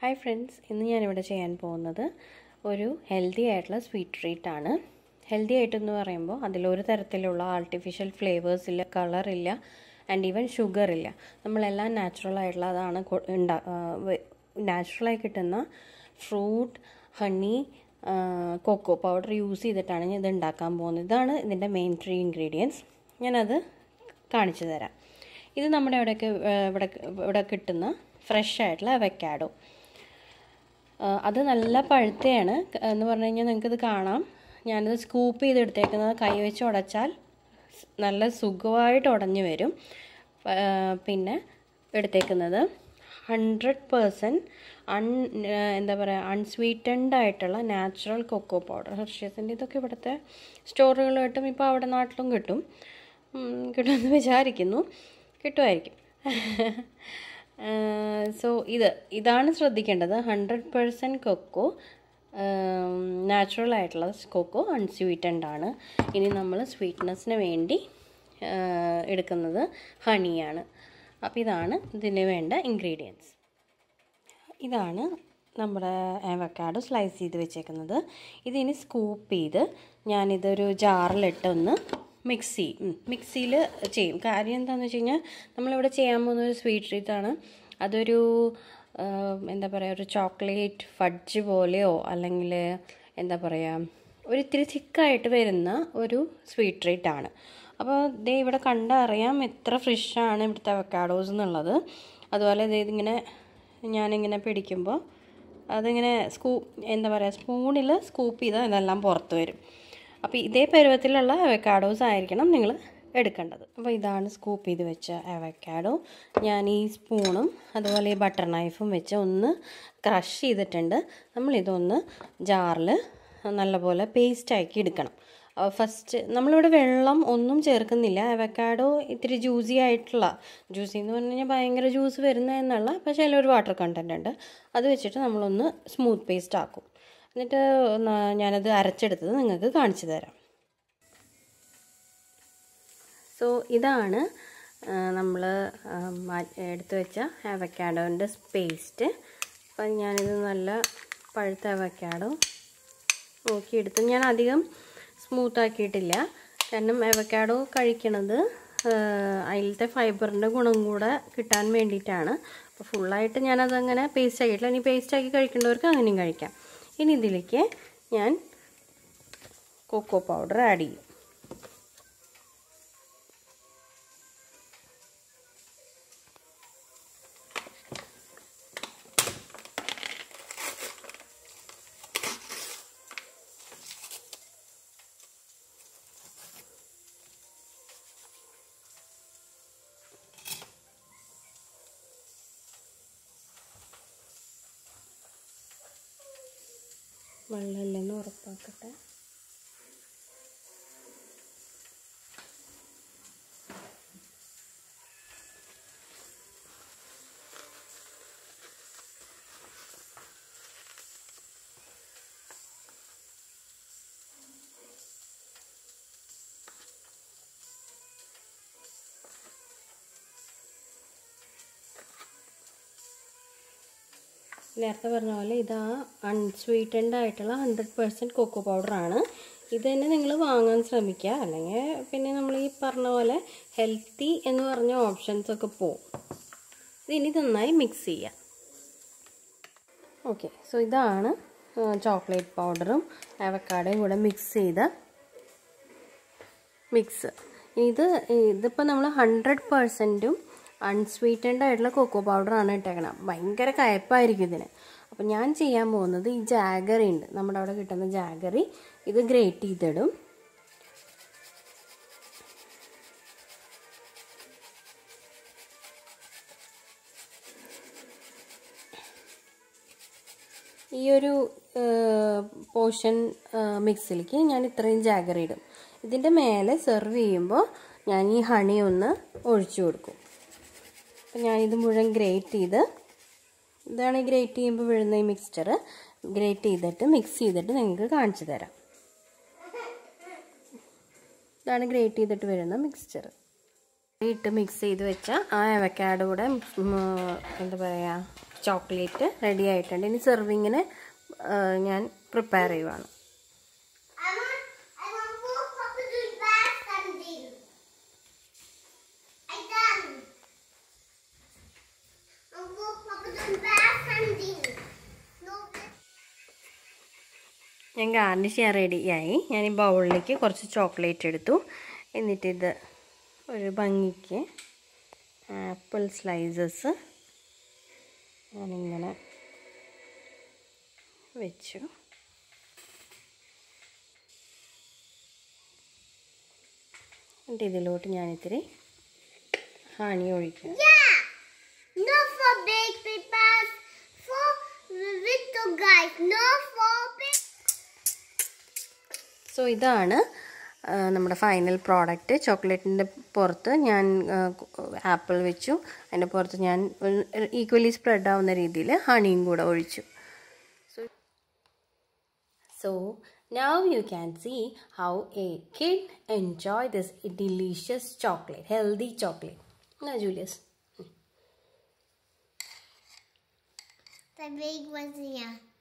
Hi friends ഇന്ന് ഞാനിവിടെ ചെയ്യാൻ പോകുന്നത് ഒരു ഹെൽത്തി ആയിട്ടുള്ള സ്വീറ്റ് ട്രീറ്റ് ആണ് ഹെൽത്തി ആയിട്ടെന്ന് പറയുമ്പോൾ അതിലൊരു തരത്തിലുള്ള ആർട്ടിഫിഷ്യൽ ഫ്ലേവേഴ്സ് ഇല്ല കളറില്ല ആൻഡ് ഈവൻ ഷുഗർ ഇല്ല നമ്മളെല്ലാം നാച്ചുറൽ ആയിട്ടുള്ള അതാണ് ഉണ്ടാ നാച്ചുറലായി കിട്ടുന്ന fruit honey cocoa powder use ചെയ്തിട്ടാണ് ഞാൻ ഇത് ഉണ്ടാക്കാൻ പോകുന്നത് ഇതാണ് ഇതിൻ്റെ മെയിൻ ത്രീ ഇൻഗ്രീഡിയൻസ് ഞാനത് കാണിച്ചു തരാം ഇത് നമ്മുടെ ഇവിടെയൊക്കെ ഇവിടെ ഇവിടെ കിട്ടുന്ന ഫ്രഷ് ആയിട്ടുള്ള അവക്കാഡോ അത് നല്ല പഴുത്തയാണ് എന്ന് പറഞ്ഞു കഴിഞ്ഞാൽ നിങ്ങൾക്കിത് കാണാം ഞാനിത് സ്കൂപ്പ് ചെയ്തെടുത്തേക്കുന്നത് കൈ വെച്ച് ഉടച്ചാൽ നല്ല സുഖമായിട്ട് ഉടഞ്ഞു വരും പിന്നെ എടുത്തേക്കുന്നത് ഹൺഡ്രഡ് പേഴ്സൻറ്റ് അൺ എന്താ പറയുക അൺസ്വീറ്റൻഡ് ആയിട്ടുള്ള നാച്ചുറൽ കൊക്കോ പൗഡർ ഹെർഷ്യസിൻ്റെ ഇതൊക്കെ ഇവിടുത്തെ സ്റ്റോറുകൾ കിട്ടും ഇപ്പോൾ അവിടെ നാട്ടിലും കിട്ടും കിട്ടുമെന്ന് വിചാരിക്കുന്നു കിട്ടുമായിരിക്കും സോ ഇത് ഇതാണ് ശ്രദ്ധിക്കേണ്ടത് ഹൺഡ്രഡ് പേഴ്സൻറ്റ് കൊക്കോ നാച്ചുറൽ ആയിട്ടുള്ള കൊക്കോ അൺസ്വീറ്റൻഡ് ആണ് ഇനി നമ്മൾ സ്വീറ്റ്നെസ്സിന് വേണ്ടി എടുക്കുന്നത് ഹണിയാണ് അപ്പോൾ ഇതാണ് ഇതിന് വേണ്ട ഇൻഗ്രീഡിയൻസ് ഇതാണ് നമ്മുടെ അവക്കാഡോ സ്ലൈസ് ചെയ്ത് വെച്ചേക്കുന്നത് ഇതിനി സ്കൂപ്പ് ചെയ്ത് ഞാനിതൊരു ജാറിലിട്ട് ഒന്ന് മിക്സ് ചെയ്യും മിക്സിയിൽ ചെയ്യും കാര്യം എന്താണെന്ന് വെച്ച് കഴിഞ്ഞാൽ നമ്മളിവിടെ ചെയ്യാൻ പോകുന്ന ഒരു സ്വീറ്റ് ട്രീറ്റാണ് അതൊരു എന്താ പറയുക ഒരു ചോക്ലേറ്റ് ഫഡ്ജ് പോലെയോ അല്ലെങ്കിൽ എന്താ പറയുക ഒരു ഇത്തിരി തിക്കായിട്ട് വരുന്ന ഒരു സ്വീറ്റ് ട്രീറ്റ് ആണ് അപ്പോൾ ദേ ഇവിടെ കണ്ടറിയാം എത്ര ഫ്രഷാണ് ഇവിടുത്തെ അവക്കാഡോസ് എന്നുള്ളത് അതുപോലെ ഇത് ഇതിങ്ങനെ ഞാനിങ്ങനെ പിടിക്കുമ്പോൾ അതിങ്ങനെ സ്കൂ എന്താ പറയുക സ്പൂണിൽ സ്കൂപ്പ് ചെയ്താൽ ഇതെല്ലാം പുറത്ത് വരും അപ്പോൾ ഇതേ പരുവത്തിലുള്ള അവക്കാഡോസ് ആയിരിക്കണം നിങ്ങൾ എടുക്കേണ്ടത് അപ്പോൾ ഇതാണ് സ്കൂപ്പ് ചെയ്ത് വെച്ച അവക്കാഡോ ഞാൻ ഈ സ്പൂണും അതുപോലെ ഈ ബട്ടർ നൈഫും വെച്ച് ഒന്ന് ക്രഷ് ചെയ്തിട്ടുണ്ട് നമ്മളിതൊന്ന് ജാറിൽ നല്ലപോലെ പേസ്റ്റാക്കി എടുക്കണം ഫസ്റ്റ് നമ്മളിവിടെ വെള്ളം ഒന്നും ചേർക്കുന്നില്ല അവക്കാഡോ ഇത്തിരി ജ്യൂസി ആയിട്ടുള്ള ജ്യൂസി എന്ന് പറഞ്ഞു കഴിഞ്ഞാൽ ഭയങ്കര ജ്യൂസ് വരുന്ന എന്നുള്ള പക്ഷേ അതിലൊരു വാട്ടർ കണ്ടൻറ്റ് ഉണ്ട് അത് വെച്ചിട്ട് നമ്മളൊന്ന് സ്മൂത്ത് പേസ്റ്റ് ആക്കും എന്നിട്ട് ഞാനത് അരച്ചെടുത്തത് നിങ്ങൾക്ക് കാണിച്ചു തരാം സോ ഇതാണ് നമ്മൾ എടുത്തു വെച്ച അവക്കാഡോൻ്റെ പേസ്റ്റ് അപ്പം ഞാനിത് നല്ല പഴുത്ത അവക്കാഡോ നോക്കിയെടുത്ത് ഞാൻ അധികം സ്മൂത്ത് ആക്കിയിട്ടില്ല കാരണം അവക്കാഡോ കഴിക്കണത് അതിലത്തെ ഫൈബറിൻ്റെ ഗുണം കൂടെ കിട്ടാൻ വേണ്ടിയിട്ടാണ് അപ്പോൾ ഫുള്ളായിട്ട് ഞാനതങ്ങനെ പേസ്റ്റ് ആക്കിയിട്ടില്ല ഇനി പേസ്റ്റ് ആക്കി കഴിക്കേണ്ടവർക്ക് അങ്ങനെയും കഴിക്കാം ഇനി ഇതിലേക്ക് ഞാൻ കൊക്കോ പൗഡർ ആഡ് ചെയ്യും വെള്ളമില്ലെന്ന് ഉറപ്പാക്കട്ടെ നേരത്തെ പറഞ്ഞ പോലെ ഇത് ആ അൺസ്വീറ്റൻഡ് ആയിട്ടുള്ള ഹൺഡ്രഡ് പേഴ്സൻറ്റ് കൊക്കോ പൗഡറാണ് ഇത് തന്നെ നിങ്ങൾ വാങ്ങാൻ ശ്രമിക്കുക അല്ലെങ്കിൽ പിന്നെ നമ്മൾ ഈ പറഞ്ഞ പോലെ ഹെൽത്തി എന്ന് പറഞ്ഞ ഓപ്ഷൻസ് ഒക്കെ പോവും ഇതിനി നന്നായി മിക്സ് ചെയ്യുക ഓക്കെ സോ ഇതാണ് ചോക്ലേറ്റ് പൗഡറും അവക്കാടയും കൂടെ മിക്സ് ചെയ്ത മിക്സ് ഇത് ഇതിപ്പോൾ നമ്മൾ ഹൺഡ്രഡ് പേഴ്സൻറ്റും അൺസ്വീറ്റൻഡ് ആയിട്ടുള്ള കൊക്കോ പൗഡറാണ് ഇട്ടേക്കണം ഭയങ്കര കയപ്പായിരിക്കും ഇതിന് അപ്പോൾ ഞാൻ ചെയ്യാൻ പോകുന്നത് ഈ ജാഗറി ഉണ്ട് നമ്മുടെ അവിടെ കിട്ടുന്ന ജാഗറി ഇത് ഗ്രേറ്റ് ചെയ്തിടും ഈ ഒരു പോർഷൻ മിക്സിലേക്ക് ഞാൻ ഇത്രയും ജാഗറി ഇടും ഇതിൻ്റെ മേലെ സെർവ് ചെയ്യുമ്പോൾ ഞാൻ ഈ ഹണി ഒന്ന് ഒഴിച്ചു കൊടുക്കും അപ്പം ഞാനിത് മുഴുവൻ ഗ്രേറ്റ് ചെയ്ത് ഇതാണ് ഗ്രേറ്റ് ചെയ്യുമ്പോൾ വീഴുന്ന ഈ മിക്സ്ചർ ഗ്രേറ്റ് ചെയ്തിട്ട് മിക്സ് ചെയ്തിട്ട് നിങ്ങൾക്ക് കാണിച്ചു തരാം ഇതാണ് ഗ്രേറ്റ് ചെയ്തിട്ട് വരുന്ന മിക്സ്ചർ ഇട്ട് മിക്സ് ചെയ്ത് വെച്ച ആ അവക്കാഡ് കൂടെ എന്താ പറയുക ചോക്ലേറ്റ് റെഡി ആയിട്ടുണ്ട് ഇനി സെർവിങ്ങിന് ഞാൻ പ്രിപ്പയർ ചെയ്യുവാണ് I want, I want four Papa John's bad something. I done. I want four Papa John's bad something. No. ഞാൻ ഗാർണിഷ് ചെയ്യാൻ റെഡിയായി ഞാൻ ഈ ബൗളിലേക്ക് കുറച്ച് ചോക്ലേറ്റ് എടുത്തു എന്നിട്ടിത് ഒരു ഭംഗിക്ക് ആപ്പിൾ സ്ലൈസസ് ഞാനിങ്ങനെ വെച്ചു എന്നിട്ട് ഇതിലോട്ട് ഞാനിത്തിരി ഹണി ഒഴിക്കും Yeah. No for big papers. For little guys. No for big. So ഇതാണ് ആ, നമ്മുടെ ഫൈനൽ പ്രോഡക്റ്റ് ചോക്ലേറ്റിൻ്റെ പുറത്ത് ഞാൻ ആപ്പിൾ വെച്ചു അതിൻ്റെ പുറത്ത് ഞാൻ ഈക്വലി സ്പ്രെഡ് ആവുന്ന രീതിയിൽ ഹണിയും കൂടെ ഒഴിച്ചു so now you can see how a kid enjoy this delicious chocolate healthy chocolate എന്നാ Julius The big one's here.